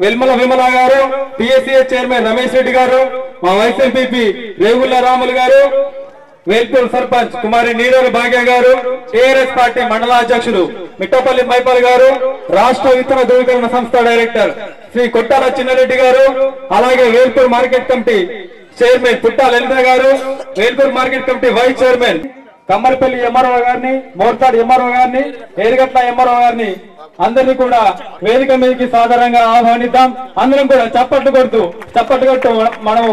వెల్మల విమల గారు టిఎస్సీఏ చైర్మన్ రమేష్ రెడ్డి గారు మా వైస్ ఎంపీపీ రేగుల్ల రాములు గారు వేల్పూర్ సర్పంచ్ కుమారి నీరూరు భాగ్య గారు టిఆర్ఎస్ పార్టీ మండల అధ్యక్షులు మిట్టపల్లి మైపాల్ గారు రాష్ట్ర విత్తన ధృవీకరణ సంస్థ డైరెక్టర్ శ్రీ కొట్టాల చిన్నారెడ్డి గారు అలాగే Velpur market committee chairman Putta Lalitha గారు Velpur market committee vice chairman Kammarpally MRO గారిని మోర్తాడ్ ఎంఆర్ఓ గారిని ఏరుగట్ల ఎంఆర్ఓ గారిని అందరినీ కూడా వేదిక మీదకి సాధారణంగా ఆహ్వానిద్దాం అందరం కూడా చప్పట్లు కొడుతూ చప్పట్లు కొట్టు మనము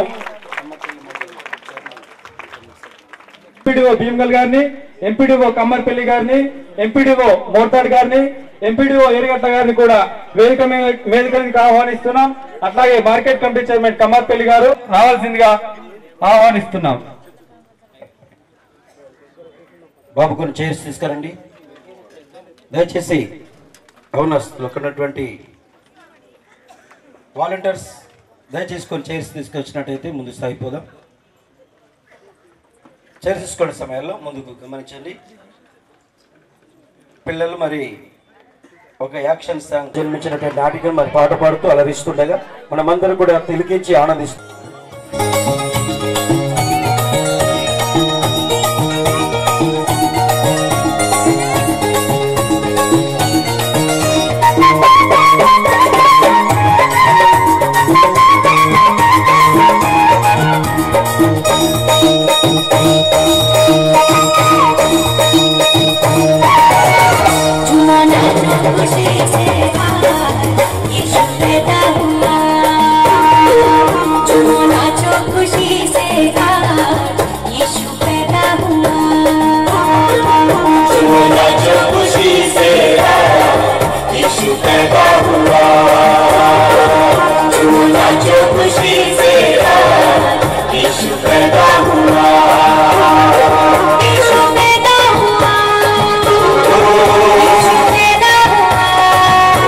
ఎంపీడీఓ భీమగల్ గారిని ఎంపీడీఓ కమ్మర్పల్లి గారిని ఎంపీడీఓ మోర్తాడ్ గారిని ఎంపీడీఓ ఏరిగట్ట గారిని కూడా వేదిక మీద- వేదిక మీదకి ఆహ్వానిస్తున్నాం అట్లాగే మార్కెట్ కమిటీ చైర్మన్ కమ్మర్పల్లి గారు రావాల్సిందిగా ఆహ్వానిస్తున్నాం బాబు కొన్ని చైర్స్ తీసుకురండి దయచేసి గవర్నర్స్లో ఉన్నటువంటి వాలంటీర్స్ దయచేసి కొన్ని చైర్స్ తీసుకొచ్చినట్టయితే ముందు సాగిపోదాం చైర్స్ తీసుకునే సమయంలో ముందుకు గమనించండి పిల్లలు మరి ఒక యాక్షన్ సాంగ్ జన్మించినటువంటి నాటికం మరి పాట పాడుతూ అలరిస్తుండగా మనమందరం కూడా తిలికించి ఆనందిస్తాం जुमाना जो खुशी से यीशु पैदा हुआ जुमाना जो खुशी से यीशु पैदा हुआ जुमाना जो खुशी से यीशु पैदा हुआ जुमाना जो खुशी से यीशु पैदा हुआ यीशु पैदा हुआ यीशु पैदा हुआ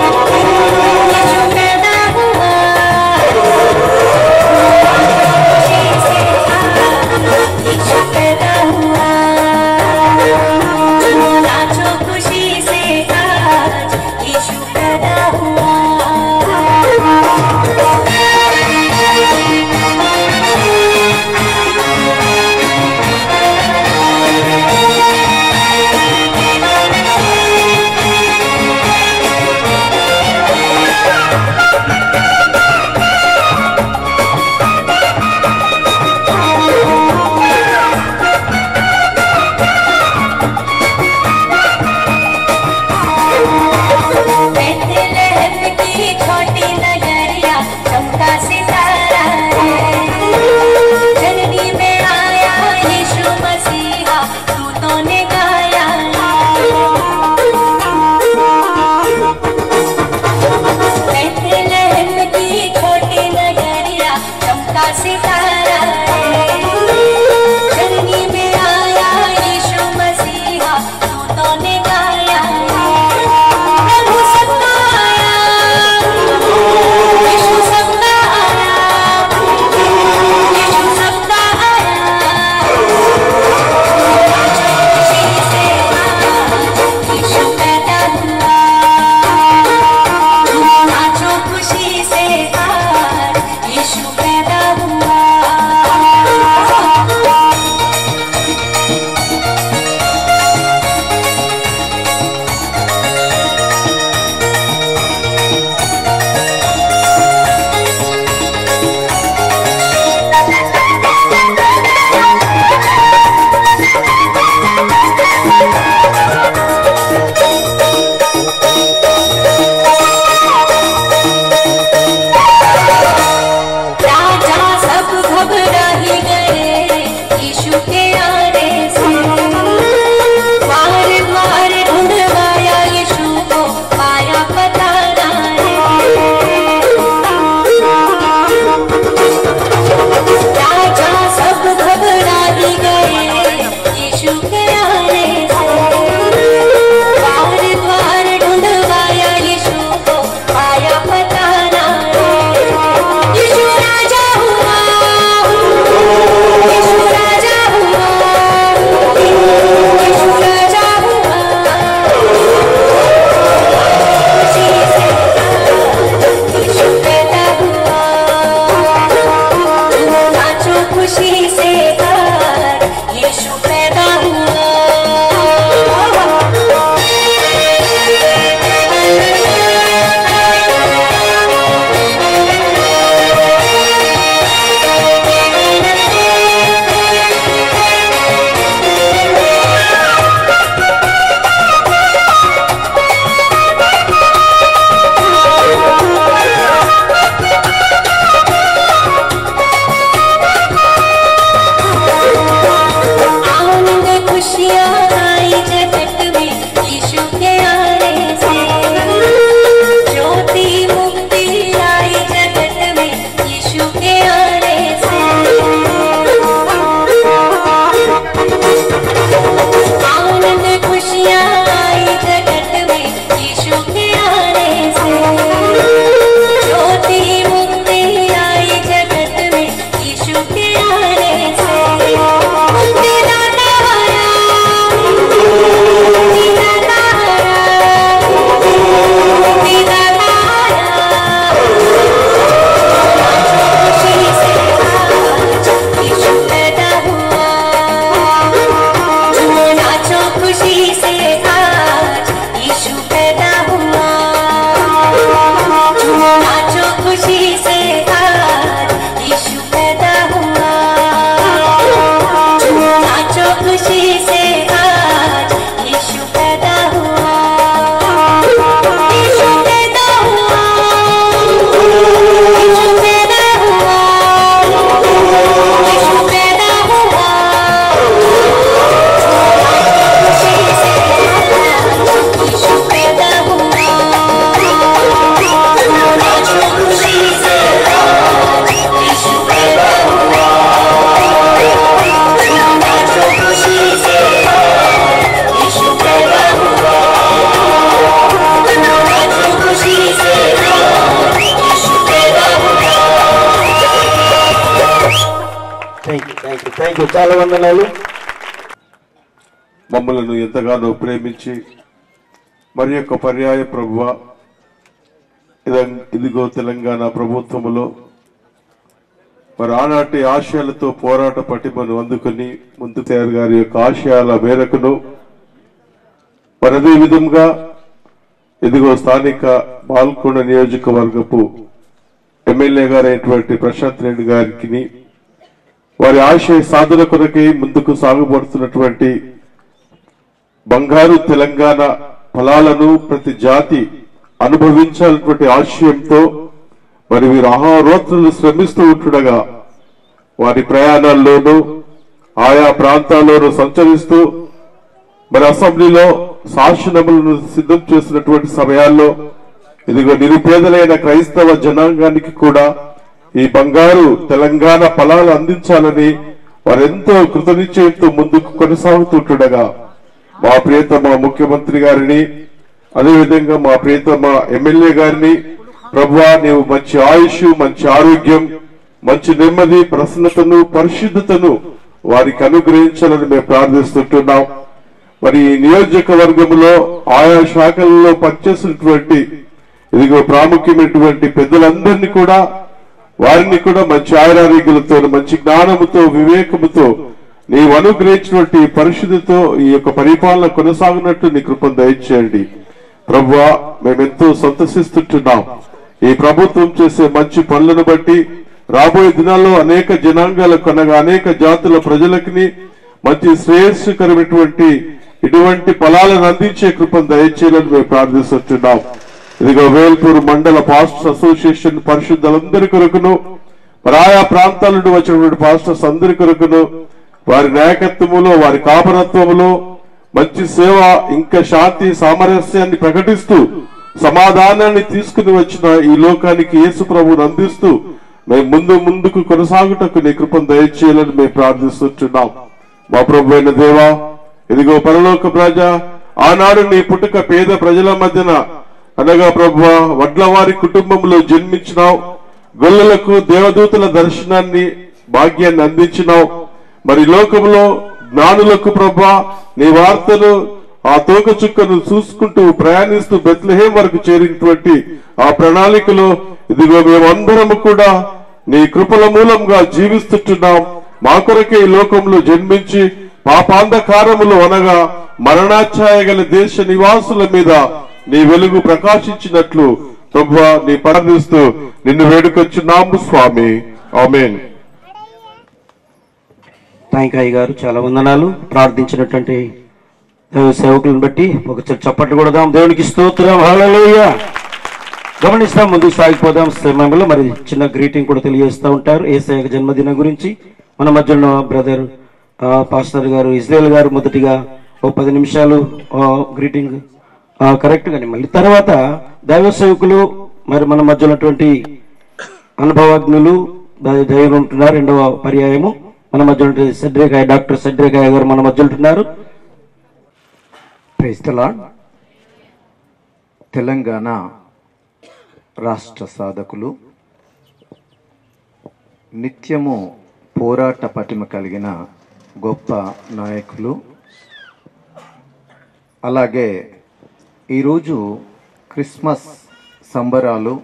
आनंद खुशियाँ आई जगत में यीशु के आने से ज्योति मुक्ति आई जगत में यीशु के आने से आनंद खुशियाँ आई जगत में यीशु के आने से ज्योति मुक्ति आई जगत में यीशु के आने से तेरा नारा तेरा नारा तेरा नारा खुशी से आज यीशु पैदा हुआ झूमो नाचो खुशी से आज यीशु पैदा हुआ झूमो नाचो खुशी से आज यीशु पैदा हुआ झूमो नाचो खुशी से आज यीशु पैदा हुआ यीशु पैदा हुआ यीशु पैदा हुआ यीशु पैदा हुआ खुशी से यीशु पैदा हुआ नाचो खुशी से यीशु पैदा हुआ नाचो खुशी से यीशु पैदा हुआ नाचो खुशी से यीशु पैदा हुआ thank you thank you thank you చాలా వందనాలు మమ్మలను ఎంతగానో ప్రేమించి మరి యొక్క పర్యాయ ప్రభువ ఇదం- ఇదిగో తెలంగాణ ప్రభుత్వములో మరి ఆనాటి ఆశయాలతో పోరాట పటిమను అందుకుని ముందు తయారు గారి యొక్క ఆశయాల మేరకును మరి అదే విధంగా ఇదిగో స్థానిక బాల్కొండ నియోజకవర్గపు ఎమ్మెల్యే గారైనటువంటి ప్రశాంత్ రెడ్డి గారికి వారి ఆశయ సాధన కొరకై ముందుకు సాగుపడుతున్నటువంటి బంగారు తెలంగాణ ఫలాలను ప్రతి జాతి అనుభవించాలన్నటువంటి ఆశయంతో మరి వీరు అహోరోత్రులు శ్రమిస్తూ ఉంటుండగా వారి ప్రయాణాల్లోనూ ఆయా ప్రాంతాల్లోనూ సంచరిస్తూ మరి అసెంబ్లీలో శాసనములను సిద్ధం చేసినటువంటి సమయాల్లో ఇదిగో నిరుపేదలైన క్రైస్తవ జనాంగానికి కూడా ఈ బంగారు తెలంగాణ ఫలాలు అందించాలని వారెంతో కృతనిశ్చయంతో ముందుకు కొనసాగుతుంటుండగా మా ప్రియతమ ముఖ్యమంత్రి గారిని అదేవిధంగా మా ప్రియతమ ఎమ్మెల్యే గారిని ప్రభువా నీవు మంచి ఆయుష్ మంచి ఆరోగ్యం మంచి నెమ్మది ప్రసన్నతను పరిశుద్ధతను వారికి అనుగ్రహించాలని మేము ప్రార్థిస్తుంటున్నాం మరి ఈ నియోజకవర్గంలో ఆయా శాఖలలో పనిచేసినటువంటి ఇదిగో ప్రాముఖ్యమైనటువంటి పెద్దలందరినీ కూడా వారిని కూడా మంచి ఆయురారోగ్యాలతో మంచి జ్ఞానముతో వివేకముతో నీవు అనుగ్రహించినటువంటి పరిశుద్ధితో ఈ యొక్క పరిపాలన కొనసాగినట్టు నీ కృపను దయచేయండి ప్రభువా మేమెంతో సంతసిస్తుంటున్నాం ఈ ప్రభుత్వం చేసే మంచి పనులను బట్టి రాబోయే దినాల్లో అనేక జనాంగాలకు అనగా అనేక జాతుల ప్రజలకి మంచి శ్రేయస్కరమైనటువంటి ఇటువంటి ఫలాలను అందించే కృపను దయచేయాలని మేము ప్రార్థిస్తున్నాం ఇదిగో వేల్పూర్ మండల పాస్టర్స్ అసోసియేషన్ పరిశుద్ధులందరి కొరకును మరి ఆయా ప్రాంతాల నుండి వచ్చినటువంటి పాస్టర్స్ అందరి కొరకును వారి నాయకత్వములో వారి కాపరత్వములో మంచి సేవ ఇంకా శాంతి సామరస్యాన్ని ప్రకటిస్తూ సమాధానాన్ని తీసుకుని వచ్చిన ఈ లోకానికి యేసు ప్రభువును అందిస్తూ మేము ముందు ముందుకు కొనసాగుటకు నీ కృపను దయచేయాలని మేము ప్రార్థిస్తున్నాం మా ప్రభు అయిన దేవా ఇదిగో పరలోక ప్రజ ఆనాడు నీ పుట్టుక పేద ప్రజల మధ్యన అనగా ప్రభు వడ్లవారి కుటుంబంలో జన్మించినావు గొల్లలకు దేవదూతల దర్శనాన్ని భాగ్యాన్ని అందించినావు మరి లోకంలో జ్ఞానులకు ప్రభా నీ వార్తను ఆ తోక చుక్కను చూసుకుంటూ ప్రయాణిస్తూ బెత్లహేం వరకు చేరినటువంటి ఆ ప్రణాళికలో ఇదిగో మేమందరము కూడా నీ కృపల మూలంగా జీవిస్తుంటున్నాం మా కొరకే ఈ లోకంలో జన్మించి పాపాంధకారములు అనగా మరణాఛాయ గల దేశ నివాసుల మీద నీ వెలుగు ప్రకాశించినట్లు ప్రభువా నీ ప్రార్థిస్తూ నిన్ను వేడుకొచ్చున్నాము స్వామి ఆమెన్ థ్యాంక్ అయ్య గారు చాలా వందనాలు ప్రార్థించినటువంటి దైవ సేవకులను బట్టి ఒక చిన్న చప్పట్లు కొడదాం దేవునికి స్తోత్రం హల్లెలూయా గమనిస్తాం ముందుకు సాగిపోదాం సమయంలో మరి చిన్న గ్రీటింగ్ కూడా తెలియజేస్తూ ఉంటారు ఏసఐ జన్మదినం గురించి మన మధ్యలో బ్రదర్ పాస్టర్ గారు ఇజ్రాయల్ గారు మొదటిగా ఓ పది నిమిషాలు గ్రీటింగ్ కరెక్ట్ గాని మళ్ళీ తర్వాత దైవ సేవకులు మరి మన మధ్య ఉన్నటువంటి అనుభవజ్ఞులు దై- దైవం ఉంటున్నారు రెండవ పర్యాయము మన మధ్య ఉన్నటువంటి సెడ్రేకాయ డాక్టర్ సెడ్రేకాయ గారు మన మధ్య ఉంటున్నారు ప్రైజ్ ద లార్డ్ తెలంగాణ రాష్ట్ర సాధకులు నిత్యము పోరాట పటిమ కలిగిన గొప్ప నాయకులు అలాగే ఈరోజు క్రిస్మస్ సంబరాలు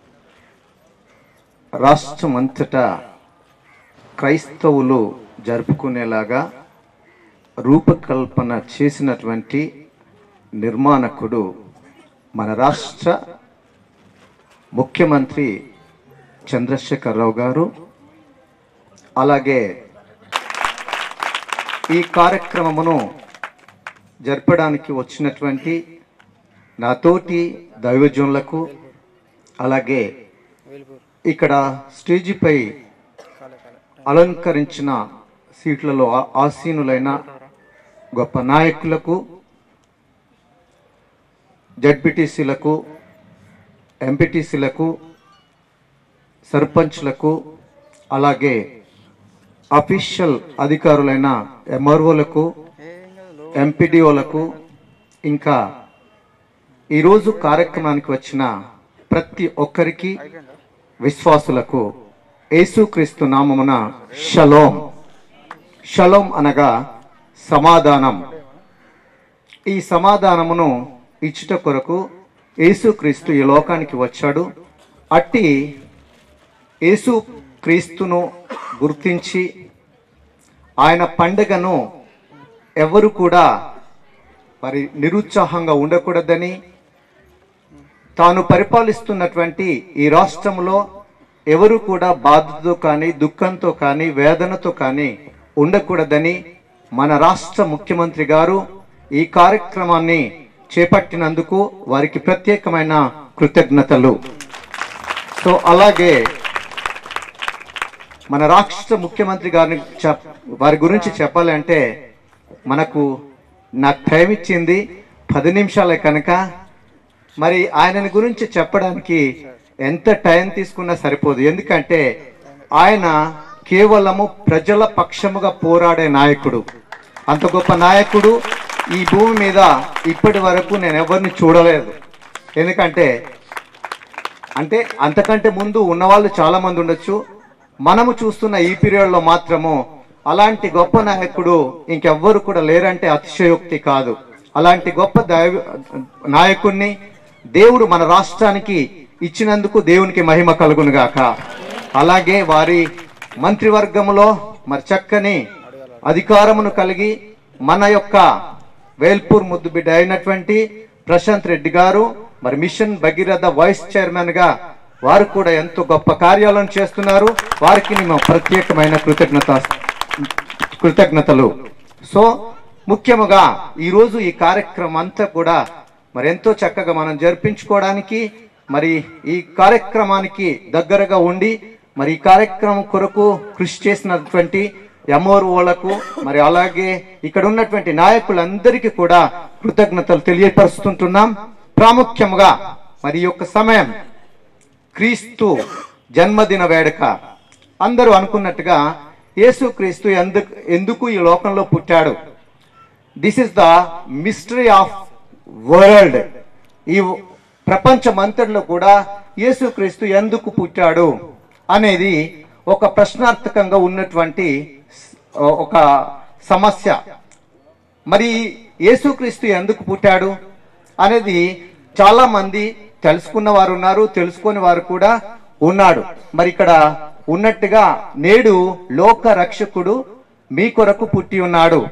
రాష్ట్రమంతటా క్రైస్తవులు జరుపుకునేలాగా రూపకల్పన చేసినటువంటి నిర్మాణకుడు మన రాష్ట్ర ముఖ్యమంత్రి చంద్రశేఖరరావు గారు అలాగే ఈ కార్యక్రమమును జరపడానికి వచ్చినటువంటి నాతోటి దైవజనులకు అలాగే ఇక్కడ స్టేజిపై అలంకరించిన సీట్లలో ఆ- ఆసీనులైన గొప్ప నాయకులకు జడ్పీటీసీలకు ఎంపీటీసీలకు సర్పంచ్లకు అలాగే అఫీషియల్ అధికారులైన ఎంఆర్ఓలకు ఎంపీడీఓలకు ఇంకా ఈరోజు కార్యక్రమానికి వచ్చిన ప్రతి ఒక్కరికి విశ్వాసులకు యేసుక్రీస్తు నామమున షలోం షలోం అనగా సమాధానం ఈ సమాధానమును ఇచ్చుట కొరకు యేసుక్రీస్తు ఈ లోకానికి వచ్చాడు అట్టి యేసు క్రీస్తును గుర్తించి ఆయన పండుగను ఎవరు కూడా మరి నిరుత్సాహంగా ఉండకూడదని తాను పరిపాలిస్తున్నటువంటి ఈ రాష్ట్రంలో ఎవరు కూడా బాధతో కానీ దుఃఖంతో కానీ వేదనతో కానీ ఉండకూడదని మన రాష్ట్ర ముఖ్యమంత్రి గారు ఈ కార్యక్రమాన్ని చేపట్టినందుకు వారికి ప్రత్యేకమైన కృతజ్ఞతలు సో అలాగే మన రాష్ట్ర ముఖ్యమంత్రి గారిని చెప్ వారి గురించి చెప్పాలి అంటే మనకు నాకు టైం ఇచ్చింది పది నిమిషాలే కనుక మరి ఆయనని గురించి చెప్పడానికి ఎంత టైం తీసుకున్నా సరిపోదు ఎందుకంటే ఆయన కేవలము ప్రజల పక్షముగా పోరాడే నాయకుడు అంత గొప్ప నాయకుడు ఈ భూమి మీద ఇప్పటి వరకు నేను ఎవరిని చూడలేదు ఎందుకంటే అంటే అంతకంటే ముందు ఉన్నవాళ్ళు చాలా మంది ఉండొచ్చు మనము చూస్తున్న ఈ పీరియడ్ లో మాత్రము అలాంటి గొప్ప నాయకుడు ఇంకెవ్వరు కూడా లేరంటే అతిశయోక్తి కాదు అలాంటి గొప్ప దైవ నాయకుణ్ణి దేవుడు మన రాష్ట్రానికి ఇచ్చినందుకు దేవునికి మహిమ కలుగును గాక అలాగే వారి మంత్రివర్గములో మరి చక్కని అధికారమును కలిగి మన యొక్క వేల్పూర్ ముద్దు బిడ్డ అయినటువంటి ప్రశాంత్ రెడ్డి గారు మరి మిషన్ భగీరథ వైస్ చైర్మన్ గా వారు కూడా ఎంతో గొప్ప కార్యాలను చేస్తున్నారు వారికి మేము ప్రత్యేకమైన కృతజ్ఞత కృతజ్ఞతలు సో ముఖ్యముగా ఈరోజు ఈ కార్యక్రమం అంతా కూడా మరి ఎంతో చక్కగా మనం జరిపించుకోవడానికి మరి ఈ కార్యక్రమానికి దగ్గరగా ఉండి మరి ఈ కార్యక్రమం కొరకు కృషి చేసినటువంటి ఎంఓర్ఓలకు మరి అలాగే ఇక్కడ ఉన్నటువంటి నాయకులందరికీ కూడా కృతజ్ఞతలు తెలియపరుస్తుంటున్నాం ప్రాముఖ్యముగా మరి ఈ యొక్క సమయం క్రీస్తు జన్మదిన వేడుక అందరూ అనుకున్నట్టుగా యేసు క్రీస్తు ఎందుకు ఎందుకు ఈ లోకంలో పుట్టాడు this is the mystery of world ఈ ప్రపంచమంతటిలో కూడా యేసుక్రీస్తు ఎందుకు పుట్టాడు అనేది ఒక ప్రశ్నార్థకంగా ఉన్నటువంటి స్- ఒక సమస్య మరి యేసుక్రీస్తు ఎందుకు పుట్టాడు అనేది చాలా మంది తెలుసుకున్న వారు ఉన్నారు తెలుసుకొని వారు కూడా ఉన్నాడు మరి ఇక్కడ ఉన్నట్టుగా నేడు లోక రక్షకుడు మీ కొరకు పుట్టి ఉన్నాడు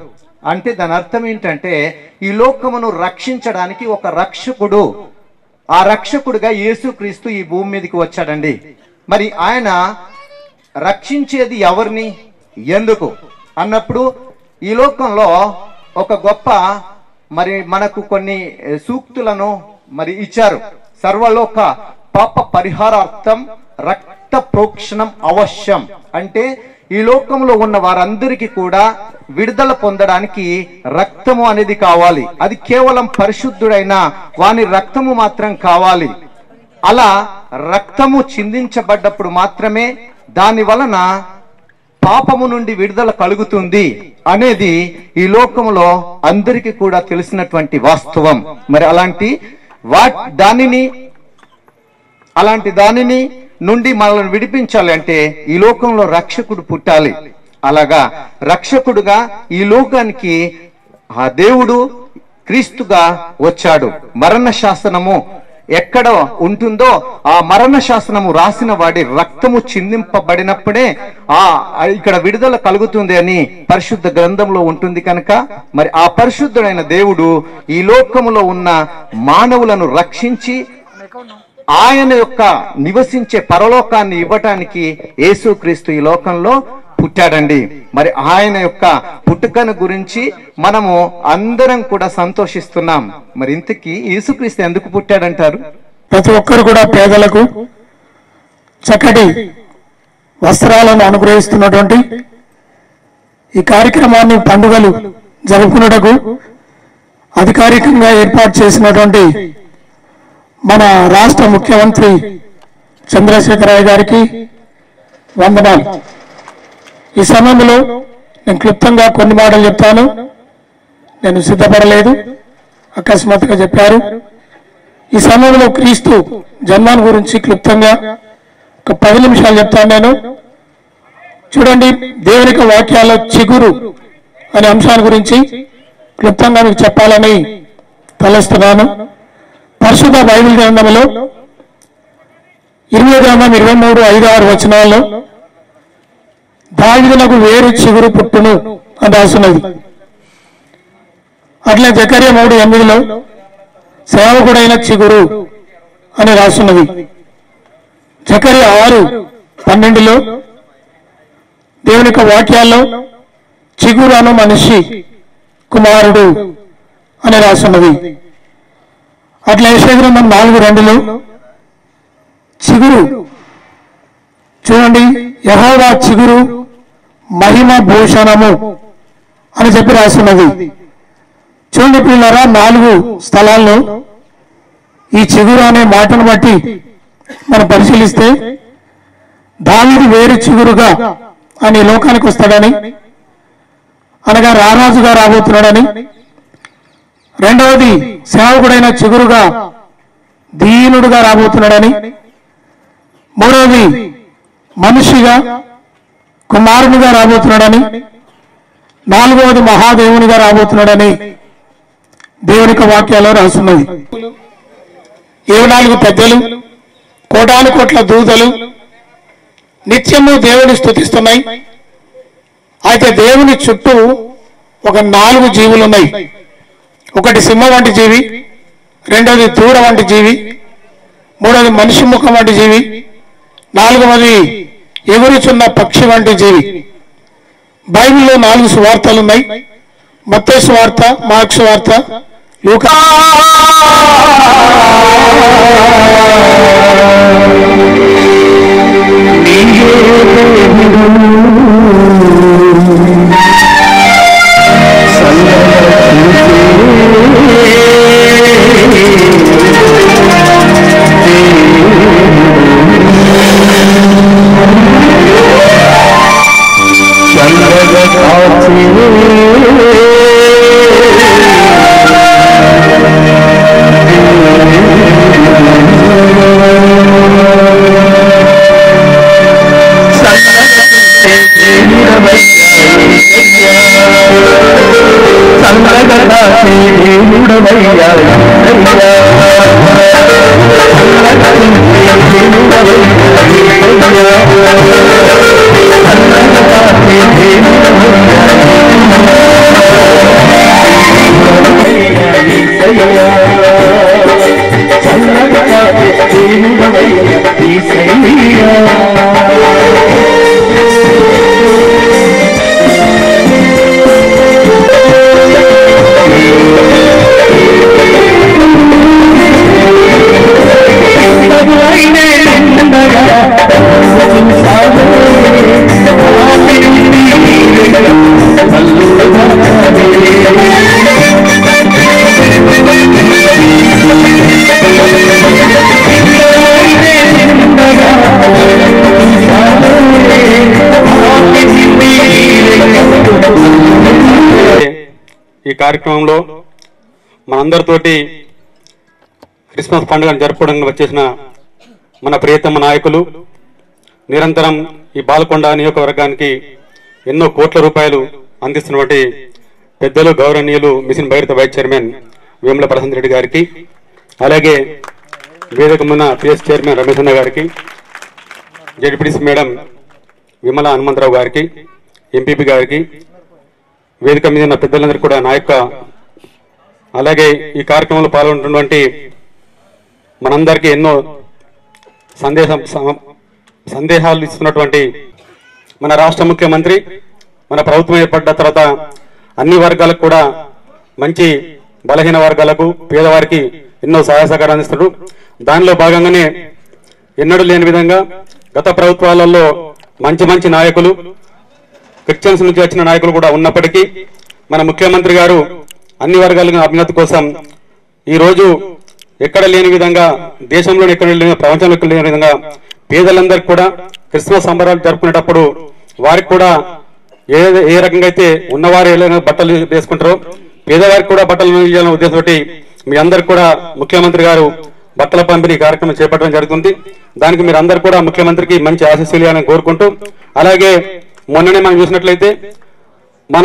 అంటే దాని అర్థం ఏంటంటే ఈ లోకమును రక్షించడానికి ఒక రక్షకుడు ఆ రక్షకుడుగా యేసుక్రీస్తు ఈ భూమి మీదకి వచ్చాడండి మరి ఆయన రక్షించేది ఎవరిని ఎందుకు అన్నప్పుడు ఈ లోకంలో ఒక గొప్ప మరి మనకు కొన్ని ఏ, సూక్తులను మరి ఇచ్చారు సర్వలోక పాప పరిహారార్థం రక్త ప్రోక్షణం అవశ్యం అంటే ఈ లోకంలో ఉన్న వారందరికీ కూడా విడుదల పొందడానికి రక్తము అనేది కావాలి అది కేవలం పరిశుద్ధుడైన వాని రక్తము మాత్రం కావాలి అలా రక్తము చిందించబడ్డప్పుడు మాత్రమే దాని వలన పాపము నుండి విడుదల కలుగుతుంది అనేది ఈ లోకంలో అందరికీ కూడా తెలిసినటువంటి వాస్తవం మరి అలాంటి వా దానిని అలాంటి దానిని నుండి మనల్ని విడిపించాలి అంటే ఈ లోకంలో రక్షకుడు పుట్టాలి అలాగా రక్షకుడుగా ఈ లోకానికి ఆ దేవుడు క్రీస్తుగా వచ్చాడు మరణ శాసనము ఎక్కడ ఉంటుందో ఆ మరణ శాసనము రాసిన వాడి రక్తము చిందింపబడినప్పుడే ఆ ఆ ఇక్కడ విడుదల కలుగుతుంది అని పరిశుద్ధ గ్రంథంలో ఉంటుంది కనుక మరి ఆ పరిశుద్ధుడైన దేవుడు ఈ లోకములో ఉన్న మానవులను రక్షించి ఆయన యొక్క నివసించే పరలోకాన్ని ఇవ్వటానికి యేసుక్రీస్తు ఈ లోకంలో పుట్టాడండి మరి ఆయన యొక్క పుట్టుకను గురించి మనము అందరం కూడా సంతోషిస్తున్నాం మరి ఇంతకీ యేసుక్రీస్తు ఎందుకు పుట్టాడంటారు ప్రతి ఒక్కరు కూడా పేదలకు చక్కటి వస్త్రాలను అనుగ్రహిస్తున్నటువంటి ఈ కార్యక్రమాన్ని పండుగలు జరుపుకున్నటకు అధికారికంగా ఏర్పాటు చేసినటువంటి మన రాష్ట్ర ముఖ్యమంత్రి చంద్రశేఖరరావు గారికి వందనాలు ఈ సమయంలో నేను క్లుప్తంగా కొన్ని మాటలు చెప్తాను నేను సిద్ధపడలేదు అకస్మాత్తుగా చెప్పారు ఈ సమయంలో క్రీస్తు జన్మాన్ని గురించి క్లుప్తంగా ఒక పది నిమిషాలు చెప్తాను నేను చూడండి దేవుని యొక్క వాక్యాల్లో చిగురు అనే అంశాన్ని గురించి క్లుప్తంగా మీకు చెప్పాలని తలస్తున్నాను పరిశుద్ధ బైబిల్ గ్రంథంలో ఇరవై గ్రంథం ఇరవై మూడు ఐదు ఆరు వచనాల్లో దావిదునకు వేరు చిగురు పుట్టును అని రాస్తున్నది అట్లే జకర్య మూడు ఎనిమిదిలో సేవకుడైన చిగురు అని రాస్తున్నది జకర్య ఆరు పన్నెండులో దేవుని యొక్క వాక్యాల్లో చిగురు అను మనిషి కుమారుడు అని రాస్తున్నది అట్లా యశగ్రంథం నాలుగు రెండులో చిగురు చూడండి యహోవా చిగురు మహిమ భూషణము అని చెప్పి రాస్తున్నది చూడండి పిల్లరా నాలుగు స్థలాల్లో ఈ చిగురు అనే మాటను బట్టి మనం పరిశీలిస్తే దావిది వేరు చిగురుగా అని ఈ లోకానికి వస్తాడని అనగా రారాజుగా రాబోతున్నాడని రెండవది సేవకుడైన చిగురుగా దీనుడుగా రాబోతున్నాడని మూడవది మనిషిగా కుమారునిగా రాబోతున్నాడని నాలుగవది మహాదేవునిగా రాబోతున్నాడని దేవుని యొక్క వాక్యాల్లో రాస్తున్నది ఇరవై నాలుగు పెద్దలు కోటాను కోట్ల దూతలు నిత్యము దేవుని స్థుతిస్తున్నాయి అయితే దేవుని చుట్టూ ఒక నాలుగు జీవులు ఉన్నాయి ఒకటి సింహ వంటి జీవి రెండవది దూడ వంటి జీవి మూడవది మనిషి ముఖం వంటి జీవి నాలుగవది ఎగురుచున్న పక్షి వంటి జీవి బైబిల్లో నాలుగు సువార్తలు ఉన్నాయి మత్తే సువార్త మార్క్ సువార్త లూకా Thank you. ఏసయ్యా చల్లగా కాచే దేవుడవయ్యా ఏసయ్యా ప్రభువైనే నిండగా చూసావే ఆమె నీవే కల్లుగా ఈ కార్యక్రమంలో మనందరితోటి క్రిస్మస్ పండుగను జరుపుకోవడానికి వచ్చేసిన మన ప్రియతమ నాయకులు నిరంతరం ఈ బాలకొండ నియోజకవర్గానికి ఎన్నో కోట్ల రూపాయలు అందిస్తున్నటువంటి పెద్దలు గౌరవనీయులు mission Bhagiratha vice chairman Vemula Prashanth Reddy గారికి అలాగే వేదిక మున్న పిఎస్ చైర్మన్ రమేష్ అన్న గారికి జడ్పీటీసీ మేడం విమల హనుమంతరావు గారికి ఎంపీపీ గారికి వేదిక మీద ఉన్న పెద్దలందరికీ కూడా నా యొక్క అలాగే ఈ కార్యక్రమంలో పాల్గొంటున్నటువంటి మనందరికీ ఎన్నో సందేశం సమ- సందేహాలు ఇస్తున్నటువంటి మన రాష్ట్ర ముఖ్యమంత్రి మన ప్రభుత్వం ఏర్పడ్డ తర్వాత అన్ని వర్గాలకు కూడా మంచి బలహీన వర్గాలకు పేదవారికి ఎన్నో సహాయ సహకారాలు అందిస్తున్నారు దానిలో భాగంగానే ఎన్నడూ లేని విధంగా గత ప్రభుత్వాలలో మంచి మంచి నాయకులు క్రిస్టియన్స్ నుంచి వచ్చిన నాయకులు కూడా ఉన్నప్పటికీ మన ముఖ్యమంత్రి గారు అన్ని వర్గాల అభ్యున్నతి కోసం ఈ రోజు ఎక్కడ లేని విధంగా దేశంలో ఎక్కడ లేని ప్రపంచంలో ఎక్కడ లేని విధంగా పేదలందరికీ కూడా క్రిస్మస్ సంబరాలు జరుపుకునేటప్పుడు వారికి కూడా ఏ ఏ రకంగా అయితే ఉన్నవారు ఏ రకంగా బట్టలు వేసుకుంటారో పేదవారికి కూడా బట్టలు ఇవ్వాలనే ఉద్దేశంతో మీ అందరికి కూడా ముఖ్యమంత్రి గారు బట్టల పంపిణీ కార్యక్రమం చేపట్టడం జరుగుతుంది దానికి మీరు అందరు కూడా ముఖ్యమంత్రికి మంచి ఆశీస్సులు ఇవ్వాలని కోరుకుంటూ అలాగే మొన్ననే మనం చూసినట్లయితే మన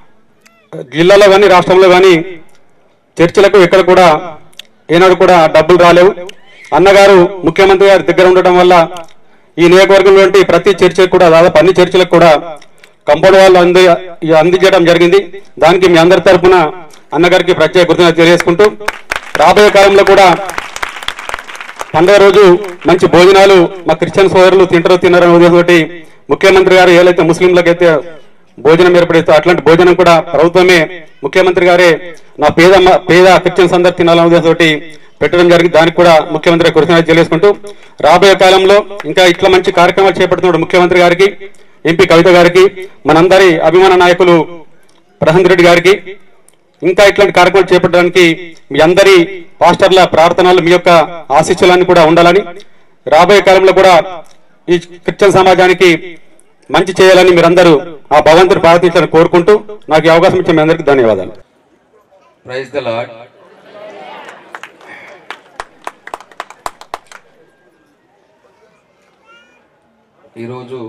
జిల్లాలో కానీ రాష్ట్రంలో కానీ చర్చిలకు ఎక్కడ కూడా ఏనాడు కూడా డబ్బులు రాలేవు అన్నగారు ముఖ్యమంత్రి గారి దగ్గర ఉండటం వల్ల ఈ నియోజకవర్గంలో ప్రతి చర్చకు కూడా దాదాపు అన్ని చర్చలకు కూడా కంపౌండ్ వాళ్ళు అంది ఈ అందించడం జరిగింది దానికి మీ అందరి తరపున అన్నగారికి ప్రత్యేక కృతజ్ఞత తెలియజేసుకుంటూ రాబోయే కాలంలో కూడా పండుగ రోజు మంచి భోజనాలు మా క్రిస్టియన్ సోదరులు తింటారో తిన్నారనే ఉద్దేశంతో ముఖ్యమంత్రి గారు ఏదైతే ముస్లింలకైతే భోజనం ఏర్పడితే అట్లాంటి భోజనం కూడా ప్రభుత్వమే ముఖ్యమంత్రి గారే నా పేద మ- పేద క్రిస్టియన్స్ అందరు తినాలనే ఉద్దేశంతో పెట్టడం జరిగింది దానికి కూడా ముఖ్యమంత్రి కృతజ్ఞత తెలియజేసుకుంటూ రాబోయే కాలంలో ఇంకా ఇట్లా మంచి కార్యక్రమాలు చేపడుతున్నాడు ముఖ్యమంత్రి గారికి ఎంపీ కవిత గారికి మనందరి అభిమాన నాయకులు ప్రశాంత్ రెడ్డి గారికి ఇంకా ఇట్లాంటి కార్యక్రమాలు చేపట్టడానికి మీ అందరి పాస్టర్ల ప్రార్థనలు మీ యొక్క ఆశీస్సులన్నీ కూడా ఉండాలని రాబోయే కాలంలో కూడా ఈ క్రిస్టియన్ సమాజానికి మంచి చేయాలని మీరందరూ ఆ భగవంతుని ప్రార్థించాలని కోరుకుంటూ నాకు ఈ అవకాశం ఇచ్చిన మీ అందరికీ ధన్యవాదాలు ప్రైజ్ ద లాడ్ ఈరోజు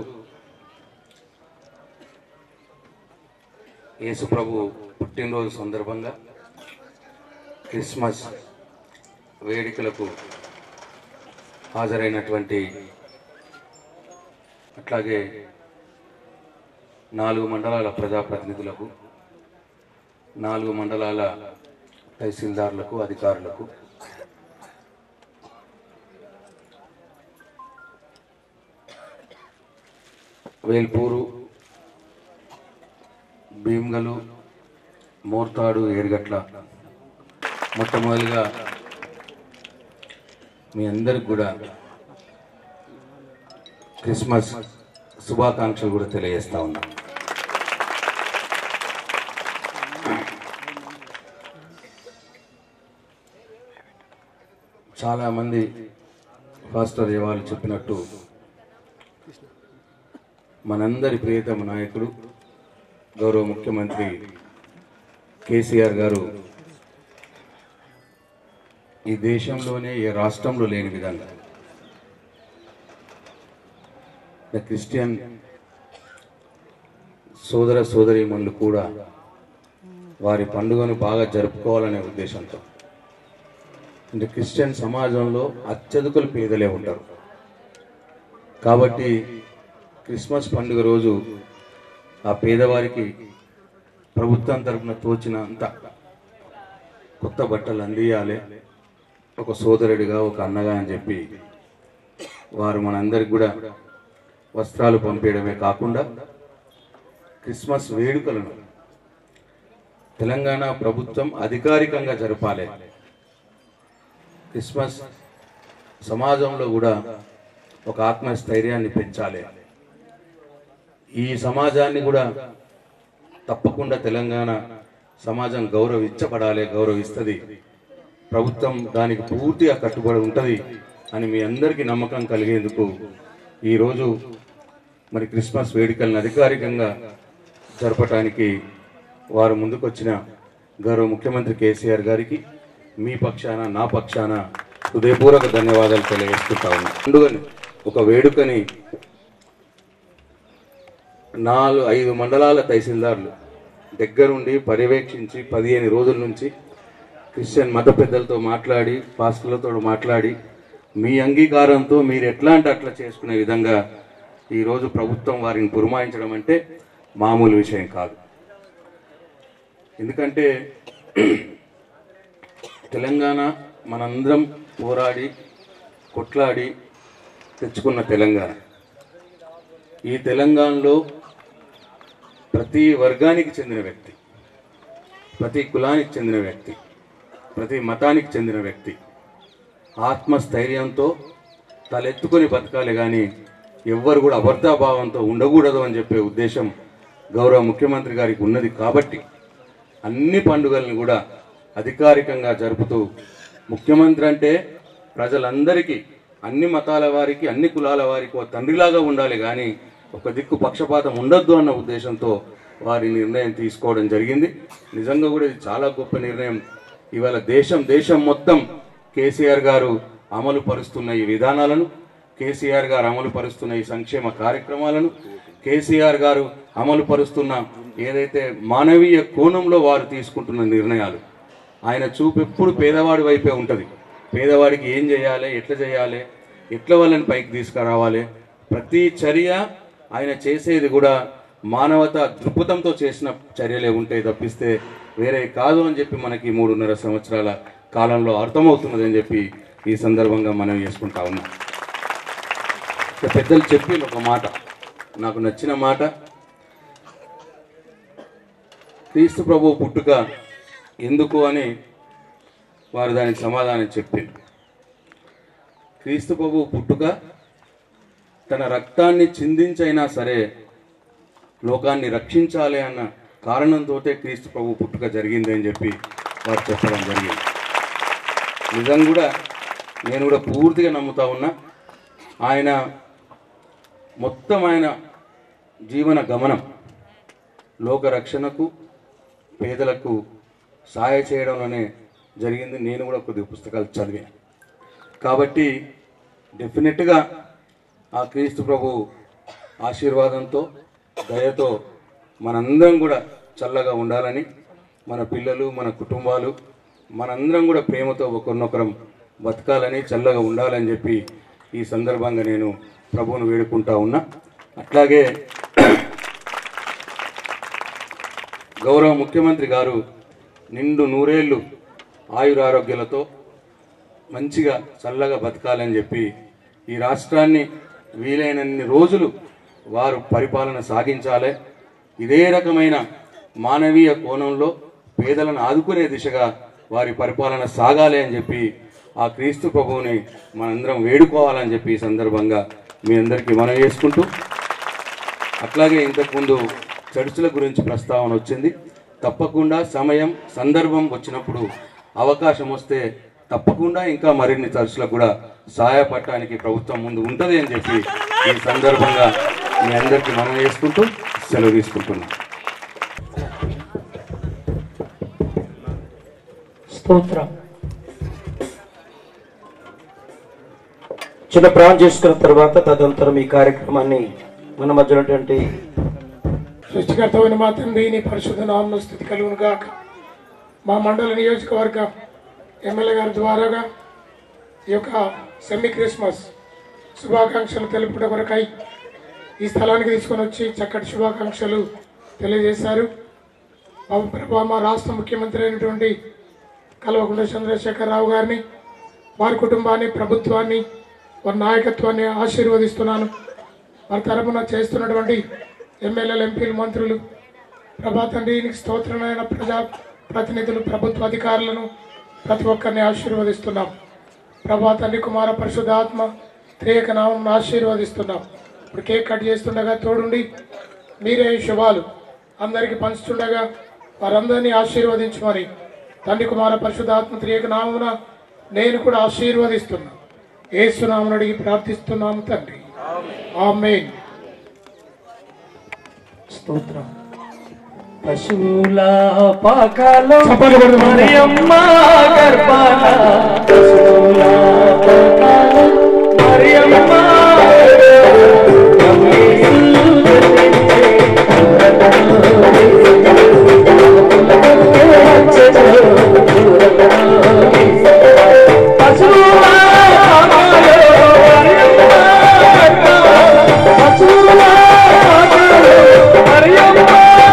యేసు ప్రభు పుట్టినరోజు సందర్భంగా క్రిస్మస్ వేడుకలకు హాజరైనటువంటి అట్లాగే నాలుగు మండలాల ప్రజాప్రతినిధులకు నాలుగు మండలాల తహసీల్దార్లకు అధికారులకు వేల్పూరు భీమ్గలు మోర్తాడు ఏరుగట్ల మొట్టమొదటిగా మీ అందరికి కూడా క్రిస్మస్ శుభాకాంక్షలు కూడా తెలియజేస్తా ఉన్నా చాలామంది పాస్టర్ వాళ్ళు చెప్పినట్టు మనందరి ప్రియతమ నాయకుడు గౌరవ ముఖ్యమంత్రి కేసీఆర్ గారు ఈ దేశంలోనే ఏ రాష్ట్రంలో లేని విధంగా ద క్రిస్టియన్ సోదర సోదరీమణులు కూడా వారి పండుగను బాగా జరుపుకోవాలనే ఉద్దేశంతో అంటే క్రిస్టియన్ సమాజంలో అత్యధికులు పేదలే ఉంటారు కాబట్టి క్రిస్మస్ పండుగ రోజు ఆ పేదవారికి ప్రభుత్వం తరపున తోచినంత కొత్త బట్టలు అందియాలి ఒక సోదరుడిగా ఒక అన్నగా అని చెప్పి వారు మనందరికి కూడా వస్త్రాలు పంపించడమే కాకుండా క్రిస్మస్ వేడుకలను తెలంగాణ ప్రభుత్వం అధికారికంగా జరపాలి క్రిస్మస్ సమాజంలో కూడా ఒక ఆత్మస్థైర్యాన్ని పెంచాలి ఈ సమాజాన్ని కూడా తప్పకుండా తెలంగాణ సమాజం గౌరవించబడాలి గౌరవిస్తుంది ప్రభుత్వం దానికి పూర్తిగా కట్టుబడి ఉంటుంది అని మీ అందరికీ నమ్మకం కలిగేందుకు ఈరోజు మరి క్రిస్మస్ వేడుకలను అధికారికంగా జరపటానికి వారు ముందుకొచ్చిన గౌరవ ముఖ్యమంత్రి కేసీఆర్ గారికి మీ పక్షాన నా పక్షాన హృదయపూర్వక ధన్యవాదాలు తెలియజేసుకుంటా ఉన్నా పండుగని ఒక వేడుకని నాలుగు ఐదు మండలాల తహసీల్దార్లు దగ్గరుండి పర్యవేక్షించి పదిహేను రోజుల నుంచి క్రిస్టియన్ మత పెద్దలతో మాట్లాడి పాస్టర్లతో మాట్లాడి మీ అంగీకారంతో మీరు ఎట్లా అంటే అట్లా చేసుకునే విధంగా ఈరోజు ప్రభుత్వం వారిని పురమాయించడం అంటే మామూలు విషయం కాదు ఎందుకంటే తెలంగాణ మనందరం పోరాడి కొట్లాడి తెచ్చుకున్న తెలంగాణ ఈ తెలంగాణలో ప్రతి వర్గానికి చెందిన వ్యక్తి ప్రతి కులానికి చెందిన వ్యక్తి ప్రతి మతానికి చెందిన వ్యక్తి ఆత్మస్థైర్యంతో తలెత్తుకొని బతకాలి కానీ ఎవ్వరు కూడా అబద్ధాభావంతో ఉండకూడదు అని చెప్పే ఉద్దేశం గౌరవ ముఖ్యమంత్రి గారికి ఉన్నది కాబట్టి అన్ని పండుగలను కూడా అధికారికంగా జరుపుతూ ముఖ్యమంత్రి అంటే ప్రజలందరికీ అన్ని మతాల వారికి అన్ని కులాల వారికి ఒక తండ్రిలాగా ఉండాలి కానీ ఒక దిక్కు పక్షపాతం ఉండొద్దు అన్న ఉద్దేశంతో వారి నిర్ణయం తీసుకోవడం జరిగింది నిజంగా కూడా ఇది చాలా గొప్ప నిర్ణయం ఇవాళ దేశం దేశం మొత్తం కేసీఆర్ గారు అమలు పరుస్తున్న ఈ విధానాలను కేసీఆర్ గారు అమలు పరుస్తున్న ఈ సంక్షేమ కార్యక్రమాలను కేసీఆర్ గారు అమలు పరుస్తున్న ఏదైతే మానవీయ కోణంలో వారు తీసుకుంటున్న నిర్ణయాలు ఆయన చూపు ఎప్పుడు పేదవాడి వైపే ఉంటుంది పేదవాడికి ఏం చేయాలి ఎట్లా చేయాలి ఎట్లా వాళ్ళని పైకి తీసుకురావాలి ప్రతి చర్య ఆయన చేసేది కూడా మానవత దృక్పథంతో చేసిన చర్యలే ఉంటాయి తప్పిస్తే వేరే కాదు అని చెప్పి మనకి మూడున్నర సంవత్సరాల కాలంలో అర్థమవుతున్నది అని చెప్పి ఈ సందర్భంగా మనం చేసుకుంటా ఉన్నాం ఇక పెద్దలు చెప్పి ఒక మాట నాకు నచ్చిన మాట క్రీస్తు ప్రభు పుట్టుక ఎందుకు అని వారు దానికి సమాధానం చెప్పింది క్రీస్తు ప్రభు పుట్టుక తన రక్తాన్ని చిందించైనా సరే లోకాన్ని రక్షించాలి అన్న కారణంతో క్రీస్తు ప్రభు పుట్టుక జరిగింది అని చెప్పి వారు చెప్పడం జరిగింది నిజం కూడా నేను కూడా పూర్తిగా నమ్ముతా ఉన్నా ఆయన మొత్తం ఆయన జీవన గమనం లోక రక్షణకు పేదలకు సహాయ చేయడంలోనే జరిగింది నేను కూడా కొద్ది పుస్తకాలు చదివాను కాబట్టి డెఫినెట్గా ఆ క్రీస్తు ప్రభు ఆశీర్వాదంతో దయతో మనందరం కూడా చల్లగా ఉండాలని మన పిల్లలు మన కుటుంబాలు మనందరం కూడా ప్రేమతో ఒకరినొకరం బతకాలని చల్లగా ఉండాలని చెప్పి ఈ సందర్భంగా నేను ప్రభువును వేడుకుంటా ఉన్నా అట్లాగే గౌరవ ముఖ్యమంత్రి గారు నిండు నూరేళ్లు ఆయురారోగ్యాలతో మంచిగా చల్లగా బతకాలని చెప్పి ఈ రాష్ట్రాన్ని వీలైనన్ని రోజులు వారు పరిపాలన సాగించాలి ఇదే రకమైన మానవీయ కోణంలో పేదలను ఆదుకునే దిశగా వారి పరిపాలన సాగాలి అని చెప్పి ఆ క్రీస్తు ప్రభువుని మనందరం వేడుకోవాలని చెప్పి ఈ సందర్భంగా మీ అందరికీ మనం చేసుకుంటూ అట్లాగే ఇంతకుముందు చర్చిల గురించి ప్రస్తావన వచ్చింది తప్పకుండా సమయం సందర్భం వచ్చినప్పుడు అవకాశం వస్తే తప్పకుండా ఇంకా మరిన్ని చర్చిలకు కూడా సహాయపడటానికి ప్రభుత్వం ముందు ఉంటుంది అని చెప్పి ఈ సందర్భంగా మీ అందరికీ మనం చేసుకుంటూ సెలవు తీసుకుంటున్నాం స్తోత్రం చిన్న ప్రాణం చేసుకున్న తర్వాత తదనంతరం ఈ కార్యక్రమాన్ని మన మధ్యలో ఉన్నటువంటి సృష్టికర్తమైన మా తండ్రి నీ పరిశుద్ధ నామను స్థితి కలుగును గాక మా మండల నియోజకవర్గ ఎమ్మెల్యే గారి ద్వారాగా ఈ యొక్క సెమీ క్రిస్మస్ శుభాకాంక్షలు తెలుపుట కొరకై ఈ స్థలానికి తీసుకొని వచ్చి చక్కటి శుభాకాంక్షలు తెలియజేశారు బాబు ప్రభా మా రాష్ట్ర ముఖ్యమంత్రి అయినటువంటి కల్వకుంట్ల చంద్రశేఖరరావు గారిని వారి కుటుంబాన్ని ప్రభుత్వాన్ని వారి నాయకత్వాన్ని ఆశీర్వదిస్తున్నాను వారి తరపున చేస్తున్నటువంటి ఎమ్మెల్యేలు ఎంపీలు మంత్రులు ప్రభా తండ్రి నీకు స్తోత్రమైన ప్రజా ప్రతినిధులు ప్రభుత్వ అధికారులను ప్రతి ఒక్కరిని ఆశీర్వదిస్తున్నాం ప్రభా తండ్రి కుమార పరిశుద్ధాత్మ త్రేక నామం ఆశీర్వదిస్తున్నాం ఇప్పుడు కేక్ కట్ చేస్తుండగా తోడుండి మీరే ఈ శుభాలు అందరికీ పంచుతుండగా వారందరినీ ఆశీర్వదించమని తండ్రి కుమార పరిశుద్ధాత్మ త్రియేక నామమున నేను కూడా ఆశీర్వదిస్తున్నా ఏసునామను అడిగి ప్రార్థిస్తున్నాము తండ్రి ఆమేన్ స్తోత్రం పశువుల పాకాలో చప్పట్లు కొడుతూ మరియమ్మ గర్భాన పశువుల పాకాలో మరియమ్మ పశువుల పాకాలో మరియమ్మ పశువుల పాకాలో Mariyamma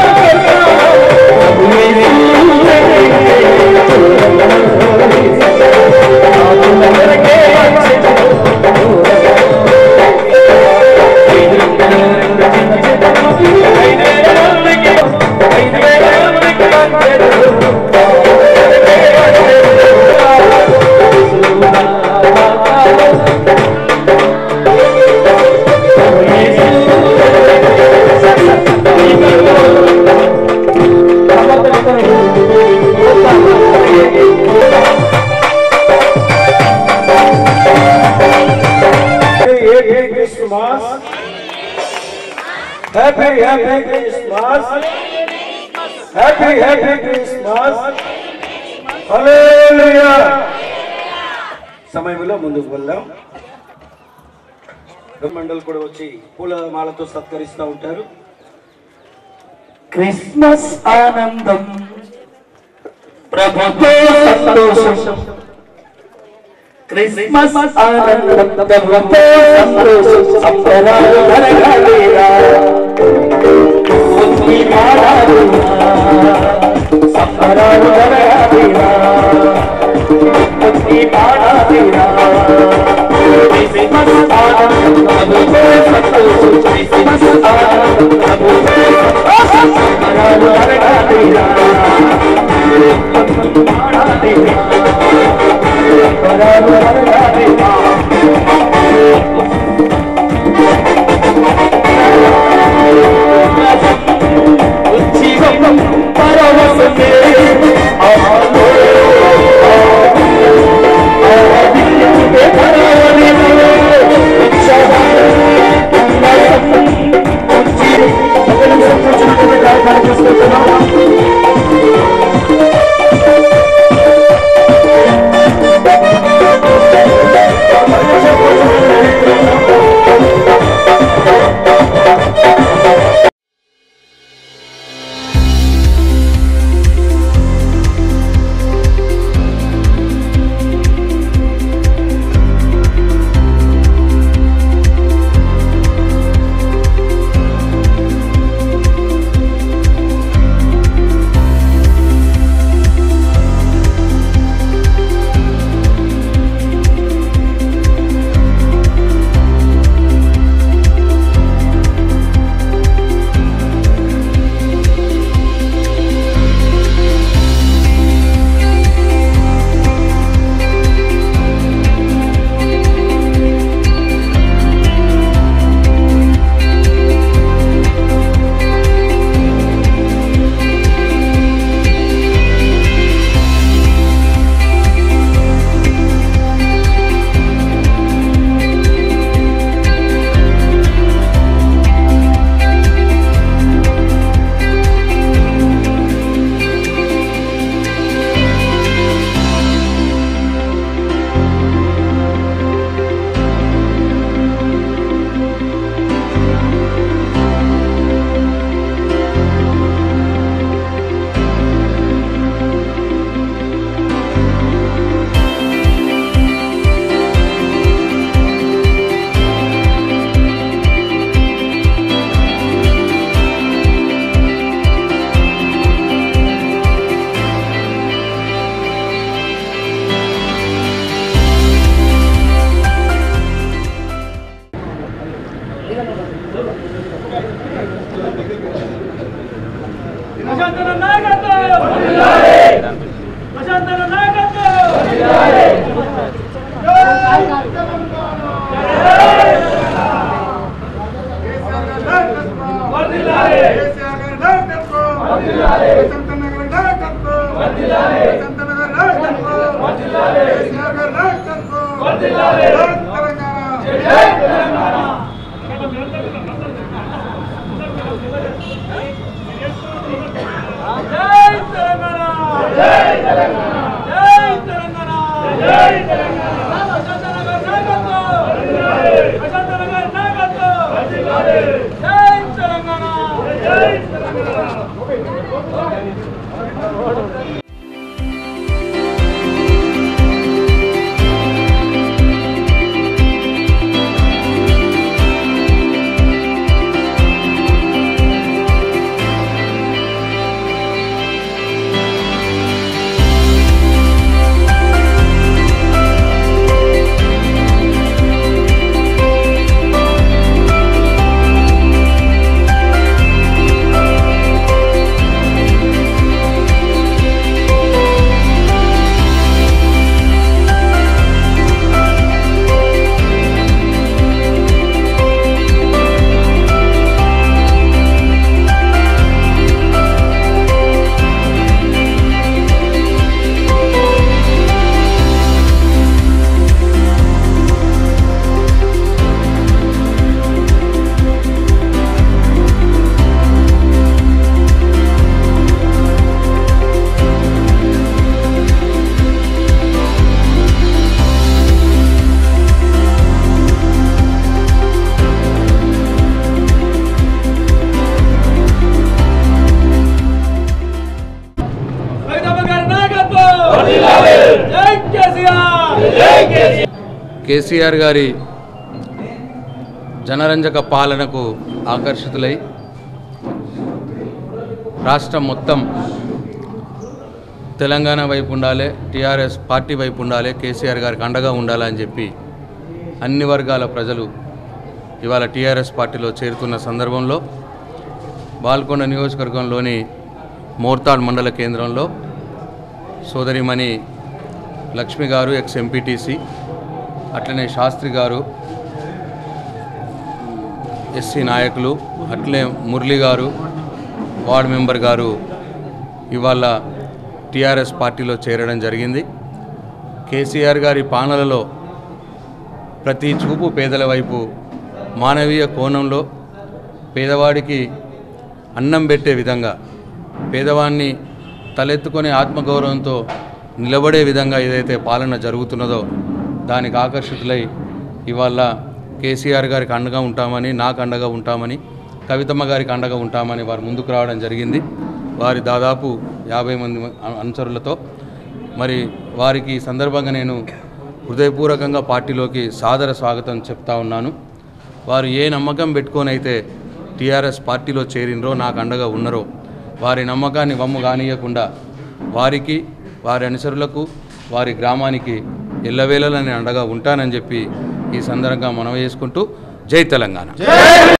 Happy Christmas. Happy Happy Christmas. Happy Happy Christmas. Hallelujah. సమయంలో ముందుకు వెళ్దాం మండలి కూడా వచ్చి పూల మాలతో సత్కరిస్తూ ఉంటారు క్రిస్మస్ ఆనందం ప్రభుతో సంతోషం క్రిస్మస్ ఆనందం ప్రభుతో సంతోషం సంబరాలు జరగాలిరా ఉత్తి మారాలిరా సంబరాలు జరగాలిరా ఉత్తి మారాలిరా క్రిస్మస్ ఆనందం ప్రభుతో సంతోషం క్రిస్మస్ ఆనందం ప్రభుతో సంతోషం సంబరాలు జరగాలిరా ఉత్తి మారాలిరా సంబరాలు జరగాలిరా ఉజ్జీవం పరవశమే ఆలో ఆదిత్యే పరవశమే ఉత్సాహం ఉల్లాసం ఉజ్జీవం ఒక నిమిషం కూర్చుంటే కార్యక్రమం చేసుకుంటున్నాం Thank కేసీఆర్ గారి జనరంజక పాలనకు ఆకర్షితులై రాష్ట్రం మొత్తం తెలంగాణ వైపు ఉండాలి టీఆర్ఎస్ పార్టీ వైపు ఉండాలి కేసీఆర్ గారికి అండగా ఉండాలని చెప్పి అన్ని వర్గాల ప్రజలు ఇవాళ టీఆర్ఎస్ పార్టీలో చేరుతున్న సందర్భంలో బాల్కొండ నియోజకవర్గంలోని మోర్తాడ్ మండల కేంద్రంలో సోదరిమణి లక్ష్మి గారు ఎక్స్ ఎంపీటీసీ అట్లనే శాస్త్రి గారు ఎస్సీ నాయకులు అట్లే మురళి గారు వార్డు మెంబర్ గారు ఇవాళ టీఆర్ఎస్ పార్టీలో చేరడం జరిగింది కేసీఆర్ గారి పాలనలో ప్రతి చూపు పేదల వైపు మానవీయ కోణంలో పేదవాడికి అన్నం పెట్టే విధంగా పేదవాడిని తలెత్తుకొని ఆత్మగౌరవంతో నిలబడే విధంగా ఏదైతే పాలన జరుగుతున్నదో దానికి ఆకర్షితులై ఇవాళ కేసీఆర్ గారికి అండగా ఉంటామని నాకు అండగా ఉంటామని కవితమ్మ గారికి అండగా ఉంటామని వారు ముందుకు రావడం జరిగింది వారి దాదాపు యాభై మంది అ- అనుచరులతో మరి వారికి ఈ సందర్భంగా నేను హృదయపూర్వకంగా పార్టీలోకి సాదర స్వాగతం చెప్తా ఉన్నాను వారు ఏ నమ్మకం పెట్టుకొని అయితే టీఆర్ఎస్ పార్టీలో చేరినరో నాకు అండగా ఉన్నరో వారి నమ్మకాన్ని వమ్ము కానీయకుండా వారికి వారి అనుసరులకు వారి గ్రామానికి ఎల్లవేళలా నేను అండగా ఉంటానని చెప్పి ఈ సందర్భంగా మనం చేసుకుంటూ జై తెలంగాణ